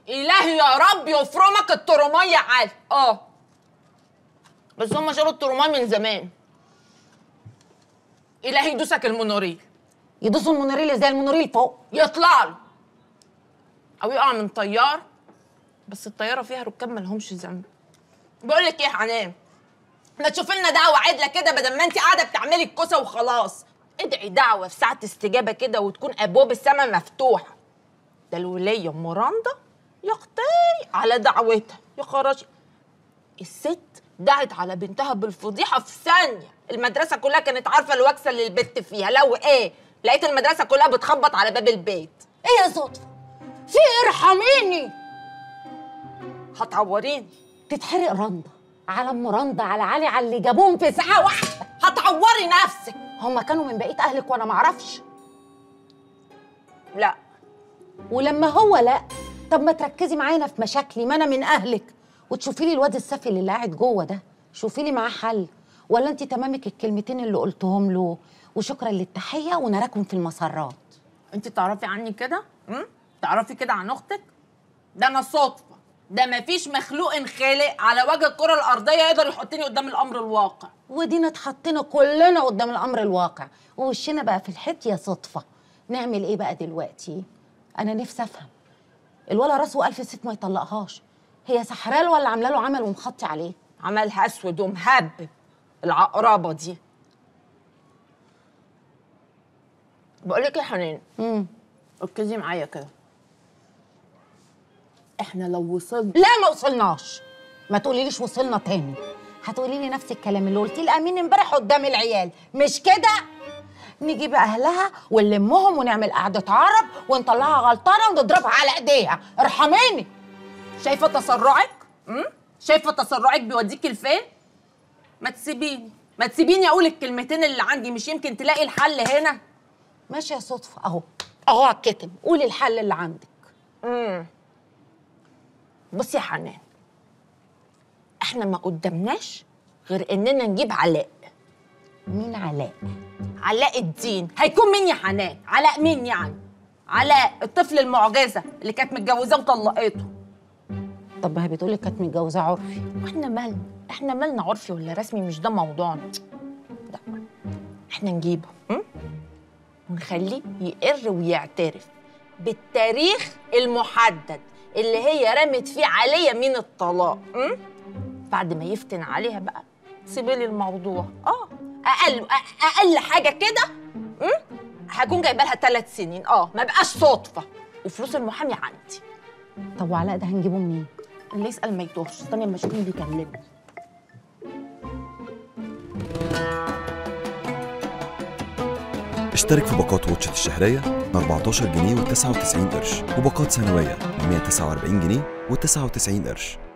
الهي يا رب يفرمك الترمية عادي اه بس هم شالوا الترمية من زمان الهي يدوسك المونوريل يدوسوا المونوريل زي المونوريل فوق يطلع له او يقع من طيار بس الطياره فيها ركاب مالهمش ذنب بقول لك ايه يا حنان ما تشوفي لنا دعوه عدله كده بدل ما انت قاعده بتعملي الكوسه وخلاص ادعي دعوه في ساعه استجابه كده وتكون ابواب السماء مفتوحه ده الوليه ام رندا يا اختي على دعوتها يا خراشي الست دعت على بنتها بالفضيحه في ثانيه المدرسه كلها كانت عارفه الوكسه اللي البت فيها لو ايه لقيت المدرسه كلها بتخبط على باب البيت ايه يا صدفه في إيه؟ ارحميني هتعوريني تتحرق رندا على ام رندا على علي على اللي جابوهم في ساعه واحده هتعوري نفسك هما كانوا من بقيه اهلك وانا معرفش لا ولما هو لا طب ما تركزي معانا في مشاكلي ما انا من اهلك وتشوفي لي الواد السفل اللي قاعد جوه ده شوفي لي معاه حل ولا انت تمامك الكلمتين اللي قلتهم له وشكرا للتحيه ونراكم في المسرات انت تعرفي عني كده امم تعرفي كده عن اختك ده انا صدفه ده مفيش مخلوق انخلق على وجه الكره الارضيه يقدر يحطني قدام الامر الواقع ودينا اتحطينا كلنا قدام الامر الواقع ووشنا بقى في الحيط يا صدفه نعمل ايه بقى دلوقتي انا نفسي افهم الولا راسه الف ست ما يطلقهاش هي سحرال ولا عامله له عمل ومخطي عليه عملها اسود ومهبب العقربه دي بقول لك يا حنان امم ركزي معايا كده احنا لو وصلنا لا ما وصلناش ما تقوليليش وصلنا تاني هتقولي لي نفس الكلام اللي قلتيه لامين امبارح قدام العيال مش كده نجيب اهلها ونلمهم ونعمل قعده عرب ونطلعها غلطانه ونضربها على ايديها ارحميني شايفه تسرعك امم شايفه تسرعك بيوديكي لفين ما تسيبيني ما تسيبيني اقول الكلمتين اللي عندي مش يمكن تلاقي الحل هنا ماشي يا صدفه اهو اهو على الكتم قولي الحل اللي عندك امم بصي يا حنان احنا ما قدامناش غير اننا نجيب علاء مين علاء علاء الدين هيكون مين يا حنان علاء مين يعني علاء الطفل المعجزه اللي كانت متجوزاه وطلقته طب ما هي بتقولي كانت متجوزه عرفي واحنا مالنا احنا مالنا عرفي ولا رسمي مش ده موضوعنا لا احنا نجيبه م? ونخليه يقر ويعترف بالتاريخ المحدد اللي هي رمت فيه عليه يمين الطلاق م? بعد ما يفتن عليها بقى سيبي لي الموضوع اه اقل أ- اقل حاجه كده م? هكون جايبه لها ثلاث سنين اه ما بقاش صدفه وفلوس المحامي عندي طب وعلاء ده هنجيبه منين اللي يسال ما يتوهش استني اما اشوف مين بيكلمني اشترك في باقات واتشت الشهرية ب 14 جنيه و99 قرش وباقات سنوية ب 149 جنيه و99 قرش